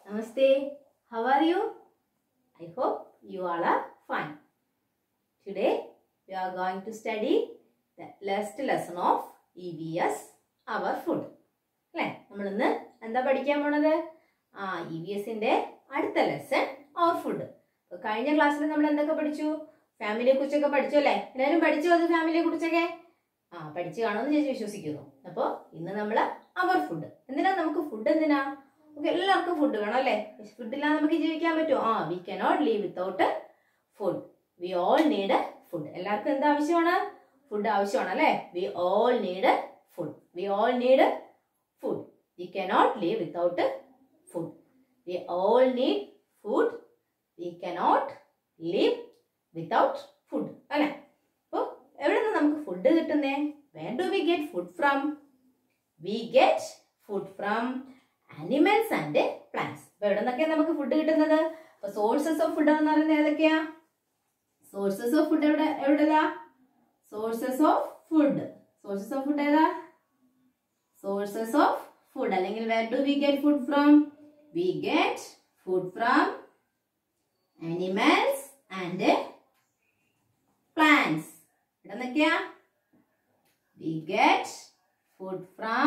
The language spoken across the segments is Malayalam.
Namaste. How are you? I hope you all are fine. Today we are going to study the last lesson of EVS, our food. അല്ലേ നമ്മൾ ഇന്ന് എന്താ പഠിക്കാൻ പോണത് ആ ഇ വി എസിന്റെ അടുത്ത ലെസൺ അവർ ഫുഡ് കഴിഞ്ഞ ക്ലാസ്സിൽ നമ്മൾ എന്തൊക്കെ പഠിച്ചു ഫാമിലിയെ കുറിച്ചൊക്കെ പഠിച്ചു അല്ലേ എല്ലാവരും പഠിച്ചു അത് ഫാമിലിയെ കുറിച്ചൊക്കെ ആ പഠിച്ചു കാണുമെന്ന് ചേച്ചി വിശ്വസിക്കുന്നു അപ്പോൾ ഇന്ന് നമ്മൾ അവർ ഫുഡ് എന്തിനാ നമുക്ക് ഫുഡ് എന്തിനാ നമുക്ക് എല്ലാവർക്കും ഫുഡ് വേണം അല്ലേ ഫുഡ് ഇല്ലാതെ നമുക്ക് ജീവിക്കാൻ പറ്റുമോ ആ we cannot live without food we all need food എല്ലാവർക്കും എന്താ ആവശ്യമാണ് ഫുഡ് ആവശ്യമാണ് അല്ലേ we all need food we all need food we cannot live without food we all need food we cannot live without food അല്ലേ അപ്പോൾ എവിടെ നിന്ന് നമുക്ക് ഫുഡ് കിട്ടുന്നേ where do we get food from we get food from animals and plants അപ്പൊ എവിടെ നിന്നൊക്കെയാണ് നമുക്ക് ഫുഡ് കിട്ടുന്നത് അപ്പൊ സോഴ്സസ് ഓഫ് ഫുഡ് എന്ന് പറയുന്നത് ഏതൊക്കെയാ സോഴ്സസ് ഓഫ് ഫുഡ് എവിടെ എവിടെതാ sources of food sources of food ഏതാ സോഴ്സസ് ഓഫ് ഫുഡ് അല്ലെങ്കിൽ where do we get food from we get food from animals and plants ഇവിടെ നിന്നൊക്കെയാ we get food from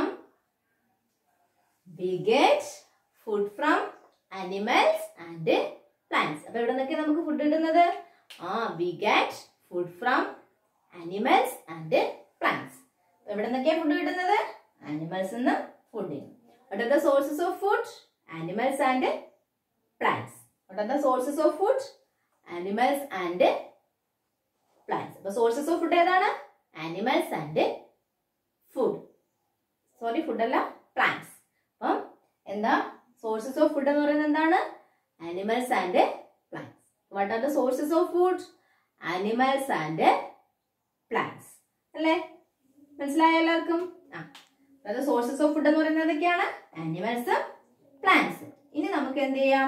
we get food from animals and plants അപ്പൊ ഇവിടെ നിന്നൊക്കെ നമുക്ക് ഫുഡ് കിട്ടുന്നത് ആ we get food from animals and plants എവിടെ നിന്നൊക്കെയാ ഫുഡ് കിട്ടുന്നത് ആനിമൽസ് നിന്ന് food what are the sources of food animals and plants what are the sources of food animals and plants അപ്പൊ സോഴ്സസ് ഓഫ് ഫുഡ് ഏതാണ് animals and food sorry food അല്ല പ്ലാന്റ്സ് അപ്പം എന്താ സോഴ്സസ് ഓഫ് ഫുഡ് എന്ന് പറയുന്നത് എന്താണ് animals and plants what are the sources of food animals and plants അല്ലേ മനസ്സിലായോ എല്ലാവർക്കും ആ അതായത് സോഴ്സസ് ഓഫ് ഫുഡ് എന്ന് പറയുന്നത് ഏതൊക്കെയാണ് ആനിമൽസ് പ്ലാന്റ്സ് ഇനി നമുക്ക് എന്ത് ചെയ്യാം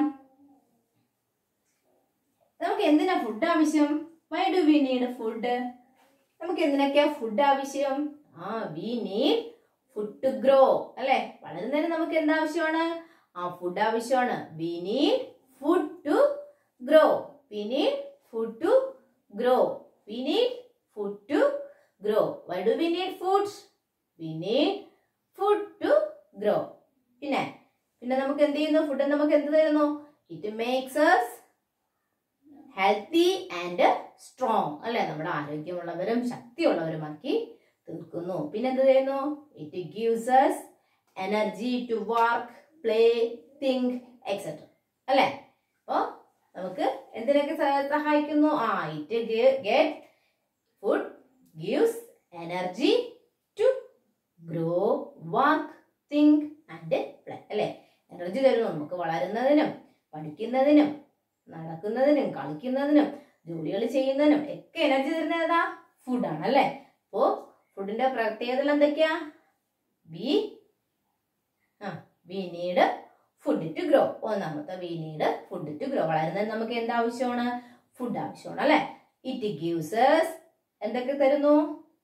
നമുക്ക് എന്തിനാ ഫുഡ് ആവശ്യം why do we need food നമുക്ക് എന്തിനൊക്കെയാ ഫുഡ് ആവശ്യം ആ we need food to grow അല്ലെ വളരുന്നതിന് നമുക്ക് എന്താ ആവശ്യമാണ് ആ ഫുഡ് ആവശ്യമാണ് we need food to grow we need food to grow we need food to grow why do we need food we need food to grow പിന്നെ പിന്നെ നമുക്ക് എന്ത് ചെയ്യുന്നു ഫുഡ് നമുക്ക് എന്ത് തരുന്നു it makes us healthy and strong അല്ലെ നമ്മുടെ ആരോഗ്യമുള്ളവരും ശക്തിയുള്ളവരുമാക്കി തീർക്കുന്നു പിന്നെ എന്ത് ചെയ്യുന്നു it gives us energy to work play think etcetera അല്ലെ അപ്പോ നമുക്ക് എന്തിനൊക്കെ സഹ- സഹായിക്കുന്നു ആ it get food gives energy to grow work think and play അല്ലെ എനർജി തരുന്നു നമുക്ക് വളരുന്നതിനും പഠിക്കുന്നതിനും നടക്കുന്നതിനും കളിക്കുന്നതിനും ജോലികൾ ചെയ്യുന്നതിനും ഒക്കെ എനർജി തരുന്നത് ഏതാ ഫുഡാണ് അല്ലേ അപ്പോ ഫുഡിന്റെ പ്രത്യേകതകൾ എന്തൊക്കെയാ വി ആ we need food to grow ഒന്നാമത്തെ we need food to grow വളരുന്നതിന് നമുക്ക് എന്ത് ആവശ്യമാണ് ഫുഡ് ആവശ്യമാണ് അല്ലെ ഇറ്റ് ഗീവ്സ് എന്തൊക്കെ തരുന്നു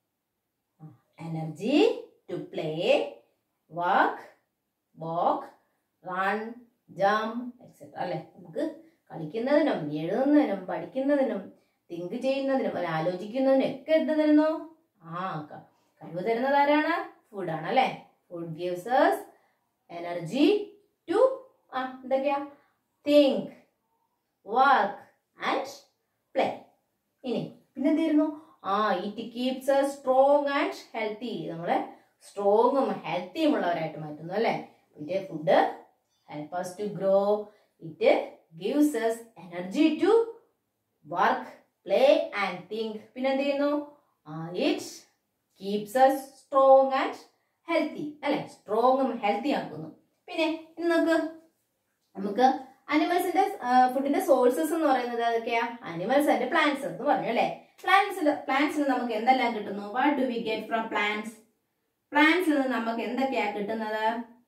energy to play work walk run jump etcetera അല്ലെ നമുക്ക് കളിക്കുന്നതിനും എഴുതുന്നതിനും പഠിക്കുന്നതിനും തിങ്ക് ചെയ്യുന്നതിനും അല്ലെ ആലോചിക്കുന്നതിനും ഒക്കെ എന്ത് തരുന്നു ആ ക- കഴിവ് തരുന്നത് ആരാണ് ഫുഡാണ് അല്ലെ food gives us energy to ആ എന്തൊക്കെയാ തിങ്ക് വർക്ക് ആൻഡ് പ്ലേ ഇനി പിന്നെ എന്ത് ചെയ്യുന്നു ആ it keeps strong and healthy നമ്മളെ സ്ട്രോങ്ങും ഹെൽത്തിയും ഉള്ളവരായിട്ട് മാറ്റുന്നു അല്ലെ it food help us to grow it gives us energy to work play and think പിന്നെ എന്ത് ചെയ്യുന്നു it keeps us strong and healthy അല്ലെ സ്ട്രോങ്ങും ഹെൽത്തി ആക്കുന്നു പിന്നെ ഇനി നമുക്ക് നമുക്ക് അനിമൽസിന്റെ ഫുഡിന്റെ സോഴ്സസ് എന്ന് പറയുന്നത് ഏതൊക്കെയാ അനിമൽസ് ആൻഡ് പ്ലാന്റ്സ് എന്ന് പറഞ്ഞു അല്ലെ പ്ലാന്റ്സിൽ പ്ലാന്റ്സിന് നമുക്ക് എന്തെല്ലാം കിട്ടുന്നു what do we get from plants പ്ലാന്റ്സിൽ നിന്ന് നമുക്ക് എന്തൊക്കെയാ കിട്ടുന്നത്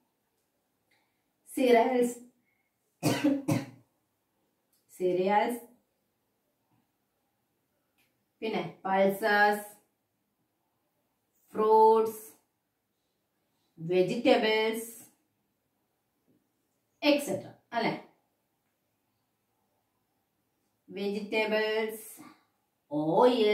സിറൽസ് സിറിയൽസ് പിന്നെ പൾസസ് ഫ്രൂട്ട്സ് വെജിറ്റബിൾസ് എക്സെട്ര അല്ലെ വെജിറ്റബിൾസ് ഓയിൽ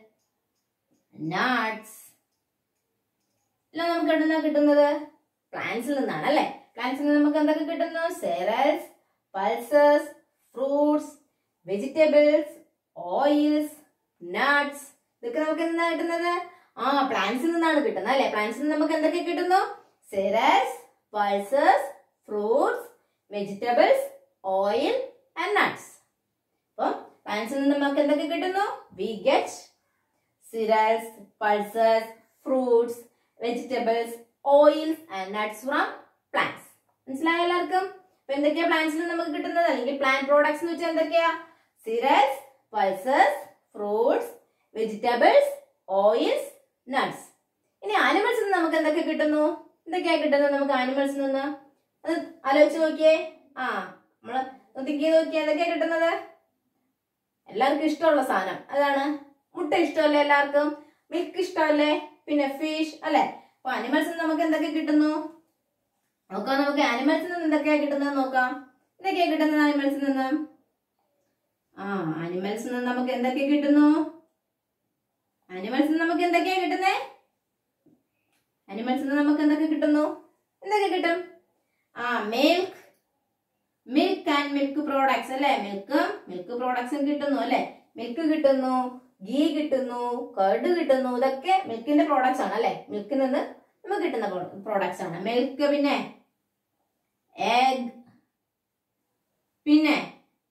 നട്ട്സ് എല്ലാം നമുക്ക് എവിടെ നിന്നാണ് കിട്ടുന്നത് പ്ലാന്റ്സിൽ നിന്നാണ് അല്ലെ പ്ലാന്റ്സിൽ നിന്ന് നമുക്ക് എന്തൊക്കെ കിട്ടുന്നു cereals pulses fruits vegetables oils nuts ഇതൊക്കെ നമുക്ക് എന്താണ് കിട്ടുന്നത് ആ പ്ലാന്റ്സിൽ നിന്നാണ് കിട്ടുന്നത് അല്ലെ പ്ലാന്റ്സിൽ നിന്ന് നമുക്ക് എന്തൊക്കെ കിട്ടുന്നു cereals pulses fruits vegetables oil and nuts അപ്പം പ്ലാന്റ്സിൽ നിന്ന് നമുക്ക് എന്തൊക്കെ കിട്ടുന്നു we get cereals, pulses, fruits, vegetables, oils and nuts from plants. മനസ്സിലായോ എല്ലാവർക്കും അപ്പൊ എന്തൊക്കെയാ പ്ലാന്റ്സിൽ നമുക്ക് കിട്ടുന്നത് അല്ലെങ്കിൽ പ്ലാന്റ് പ്രോഡക്ട്സ് എന്ന് വെച്ചാൽ എന്തൊക്കെയാ cereals pulses fruits vegetables oils nuts ഇനി ആനിമൽസിൽ നിന്ന് നമുക്ക് എന്തൊക്കെ കിട്ടുന്നു എന്തൊക്കെയാ കിട്ടുന്നത് നമുക്ക് ആനിമൽസിൽ നിന്ന് അത് ആലോചിച്ച് നോക്കിയേ ആ നമ്മള് തിങ്ക് ചെയ്ത് നോക്കിയേ എന്തൊക്കെയാ കിട്ടുന്നത് എല്ലാവർക്കും ഇഷ്ടമുള്ള സാധനം അതാണ് മുട്ട ഇഷ്ടമല്ലേ എല്ലാവർക്കും മിൽക്ക് ഇഷ്ടമല്ലേ പിന്നെ ഫിഷ് അല്ലെ അപ്പൊ അനിമൽസിൽ നിന്ന് നമുക്ക് എന്തൊക്കെ കിട്ടുന്നു നോക്കാം നമുക്ക് ആനിമൽസിൽ നിന്ന് എന്തൊക്കെയാ കിട്ടുന്നത് നോക്കാം എന്തൊക്കെയാ കിട്ടുന്നത് ആനിമൽസിൽ നിന്ന് ആ ആനിമൽസിൽ നിന്ന് നമുക്ക് എന്തൊക്കെ കിട്ടുന്നു ആനിമൽസിൽ നിന്ന് നമുക്ക് എന്തൊക്കെയാ കിട്ടുന്നേ ആനിമൽസിൽ നിന്ന് നമുക്ക് എന്തൊക്കെ കിട്ടുന്നു എന്തൊക്കെ കിട്ടും ആ milk milk and milk products അല്ലെ മിൽക്കും മിൽക്ക് പ്രോഡക്ട്സും കിട്ടുന്നു അല്ലെ മിൽക്ക് കിട്ടുന്നു ഗീ കിട്ടുന്നു കർഡ് കിട്ടുന്നു ഇതൊക്കെ മിൽക്കിന്റെ പ്രോഡക്ട്സ് ആണ് അല്ലെ മിൽക്കിൽ നിന്ന് നമുക്ക് കിട്ടുന്ന പ്രോഡക്ട്സ് ആണ് മിൽക്ക് പിന്നെ എഗ് പിന്നെ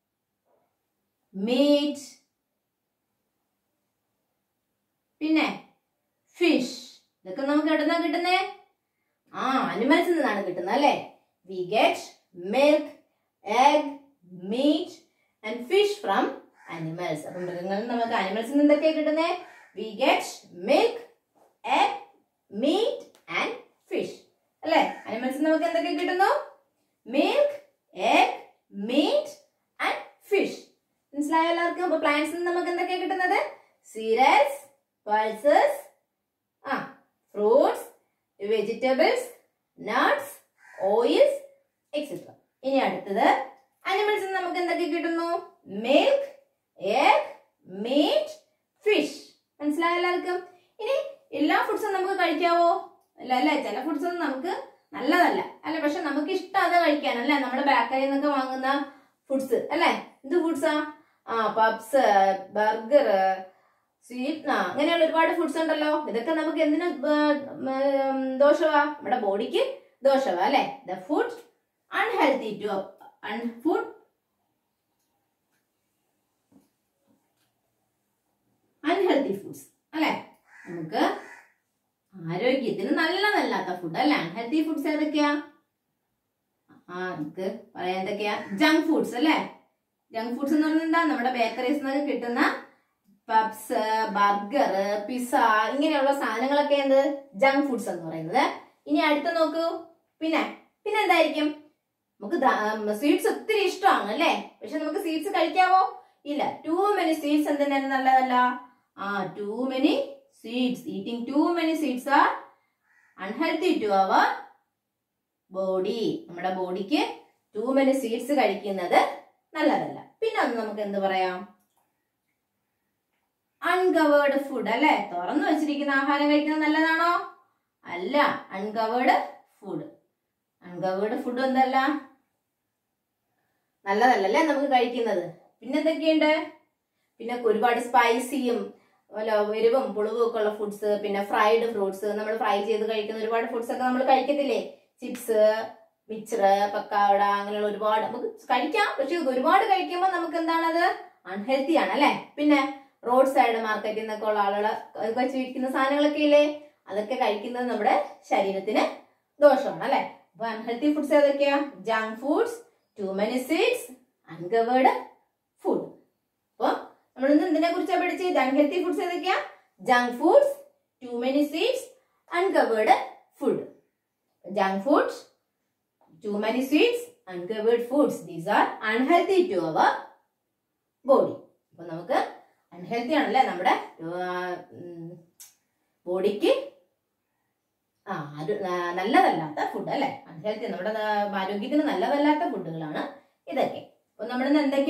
മീറ്റ് പിന്നെ ഫിഷ് ഇതൊക്കെ നമുക്ക് എവിടുന്നാ കിട്ടുന്നേ ആ അനിമൽസിൽ നിന്നാണ് കിട്ടുന്നത് അല്ലെ we get milk egg meat and fish from animals അപ്പൊ മൃഗങ്ങളിൽ നിന്ന് നമുക്ക് അനിമൽസിൽ നിന്ന് എന്തൊക്കെയാ കിട്ടുന്നത് we get milk egg meat and fish അല്ലെ അനിമൽസിൽ നമുക്ക് എന്തൊക്കെ കിട്ടുന്നു milk egg meat and fish മനസ്സിലായോ എല്ലാവർക്കും അപ്പൊ പ്ലാന്റ്സിൽ നിന്ന് നമുക്ക് എന്തൊക്കെയാ കിട്ടുന്നത് സീരൽസ് പൾസസ് ആ fruits vegetables nuts oils etcetera ഇനി അടുത്തത് അനിമൽസിൽ നിന്ന് നമുക്ക് എന്തൊക്കെ കിട്ടുന്നു മിൽക്ക് എഗ് മീറ്റ് ഫിഷ് മനസ്സിലായോ എല്ലാവർക്കും ഇനി എല്ലാ ഫുഡ്സും നമുക്ക് കഴിക്കാവോ അല്ല അല്ലേ ചില ഫുഡ്സ് ഒന്നും നമുക്ക് നല്ലതല്ല അല്ല പക്ഷെ നമുക്ക് ഇഷ്ടം അത് കഴിക്കാൻ അല്ലേ നമ്മുടെ ബേക്കറിയിൽ നിന്നൊക്കെ വാങ്ങുന്ന ഫുഡ്സ് അല്ലേ എന്ത് ഫുഡ്സാ ആ പബ്സ് ബർഗർ സ്വീറ്റ് ആ അങ്ങനെയുള്ള ഒരുപാട് ഫുഡ്സ് ഉണ്ടല്ലോ ഇതൊക്കെ നമുക്ക് എന്തിനു ദോഷവാ നമ്മുടെ ബോഡിക്ക് ദോഷവാ അല്ലെ the food unhealthy to food unhealthy foods അല്ലെ നമുക്ക് ആരോഗ്യത്തിന് നല്ലതല്ലാത്ത ഫുഡ് അല്ലെ അൺഹെൽത്തി ഫുഡ്സ് ഏതൊക്കെയാ ആ നമുക്ക് പറയാൻ എന്തൊക്കെയാ ജങ്ക് ഫുഡ്സ് അല്ലെ ജങ്ക് ഫുഡ്സ് എന്ന് പറഞ്ഞാൽ എന്താ നമ്മുടെ ബേക്കറീസ് നിന്നൊക്കെ കിട്ടുന്ന പബ്സ് ബർഗർ പിസ്സ ഇങ്ങനെയുള്ള സാധനങ്ങളൊക്കെ എന്ത് ജങ്ക് ഫുഡ്സ് എന്ന് പറയുന്നത് ഇനി അടുത്ത നോക്കൂ പിന്നെ പിന്നെ എന്തായിരിക്കും നമുക്ക് സ്വീറ്റ്സ് ഒത്തിരി ഇഷ്ടമാണ് അല്ലേ പക്ഷെ നമുക്ക് സ്വീറ്റ്സ് കഴിക്കാവോ ഇല്ല ടു മെനി സ്വീറ്റ്സ് എന്തിനാണ് നല്ലതല്ല ആ too many sweets eating too many sweets are unhealthy to our body നമ്മുടെ ബോഡിക്ക് ടു മെനി സ്വീറ്റ്സ് കഴിക്കുന്നത് നല്ലതല്ല പിന്നെ ഒന്ന് നമുക്ക് എന്ത് പറയാം അൺകവേർഡ് ഫുഡ് അല്ലെ തുറന്നു വെച്ചിരിക്കുന്ന ആഹാരം കഴിക്കുന്നത് നല്ലതാണോ അല്ല അൺകവേർഡ് ഫുഡ് അൺകവേർഡ് ഫുഡ് എന്തല്ല നല്ലതല്ലല്ലേ നമുക്ക് കഴിക്കുന്നത് പിന്നെ എന്തൊക്കെയുണ്ട് പിന്നെ ഒരുപാട് സ്പൈസിയും വല്ല എരിവും പുളിവും ഒക്കെ ഉള്ള ഫുഡ്സ് പിന്നെ ഫ്രൈഡ് ഫ്രൂട്ട്സ് നമ്മൾ ഫ്രൈ ചെയ്ത് കഴിക്കുന്ന ഒരുപാട് ഫുഡ്സ് ഒക്കെ നമ്മൾ കഴിക്കത്തില്ലേ ചിപ്സ് മിച്ചർ പക്കാവട അങ്ങനെയുള്ള ഒരുപാട് നമുക്ക് കഴിക്കാം പക്ഷെ ഇത് ഒരുപാട് കഴിക്കുമ്പോൾ നമുക്ക് എന്താണത് അൺഹെൽത്തി ആണ് അല്ലെ പിന്നെ റോഡ് സൈഡ് മാർക്കറ്റിൽ നിന്നൊക്കെ ഉള്ള ആളുകൾ വെച്ച് വിൽക്കുന്ന സാധനങ്ങളൊക്കെ ഇല്ലേ അതൊക്കെ കഴിക്കുന്നത് നമ്മുടെ ശരീരത്തിന് ദോഷമാണ് അല്ലെ അപ്പൊ അൺഹെൽത്തി ഫുഡ്സ് ഏതൊക്കെയാ junk foods too many sweets uncovered food അപ്പൊ നമ്മൾ ഇന്ന് എന്തിനെ കുറിച്ചാണ് പഠിച്ചത് അൺഹെൽത്തി ഫുഡ്സ് ഏതൊക്കെയാ junk foods too many sweets uncovered food junk foods too many sweets uncovered foods these are unhealthy to our body അപ്പൊ നമുക്ക് അൺഹെൽത്തി ആണല്ലേ നമ്മുടെ ബോഡിക്ക് ആ അത് നല്ലതല്ലാത്ത ഫുഡ് അല്ലെ അൺഹെൽത്തി നമ്മുടെ ആരോഗ്യത്തിന് നല്ലതല്ലാത്ത ഫുഡുകളാണ്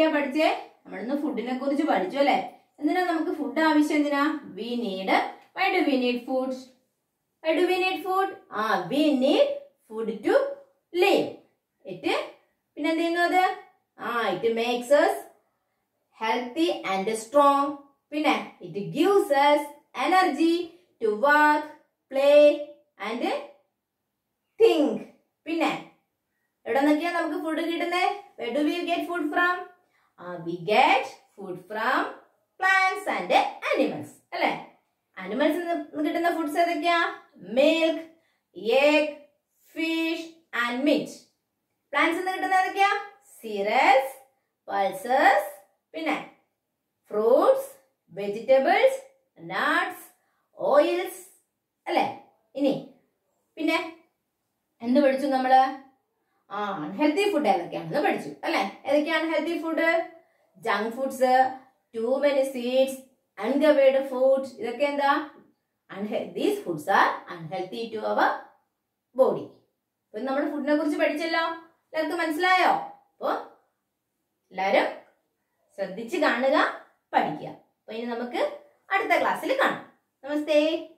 എന്തൊക്കെയാ പഠിച്ചേ നമ്മളിന്ന് ഫുഡിനെ കുറിച്ച് പഠിച്ചു അല്ലെ എന്തിനാ നമുക്ക് ഫുഡ് ആവശ്യം എന്തിനാ we need why do we need food why do we need food ആ we need food to live it പിന്നെ എന്ത് ചെയ്യുന്നു അത് ആ it makes us healthy and strong പിന്നെ it gives us energy to work play and think പിന്നെ എവിടെ നിന്നൊക്കെയാ നമുക്ക് ഫുഡ് കിട്ടുന്നത് where do we get food from uh, we get food from plants and animals അല്ലേ animals നിന്ന് കിട്ടുന്ന ഫുഡ്സ് ഏതൊക്കെയാ milk egg fish and meat plants നിന്ന് കിട്ടുന്ന ഏതൊക്കെയാ സീറൽസ് പൾസസ് പിന്നെ ഫ്രൂട്ട്സ് വെജിറ്റബിൾസ് നട്ട്സ് ഓയിൽസ് അല്ലേ ഇനി പിന്നെ എന്ത് പഠിച്ചു നമ്മള് ആ അൺഹെൽത്തി ഫുഡ് ഏതൊക്കെയാണെന്ന് പഠിച്ചു അല്ലെ ഏതൊക്കെയാണ് healthy food junk foods too many sweets uncovered food ഇതൊക്കെ എന്താ these foods are unhealthy to our body അപ്പൊ നമ്മൾ ഫുഡിനെ കുറിച്ച് പഠിച്ചല്ലോ എല്ലാവർക്കും മനസ്സിലായോ അപ്പൊ എല്ലാരും ശ്രദ്ധിച്ച് കാണുക പഠിക്കുക അപ്പൊ ഇനി നമുക്ക് അടുത്ത ക്ലാസ്സിൽ കാണാം നമസ്തേ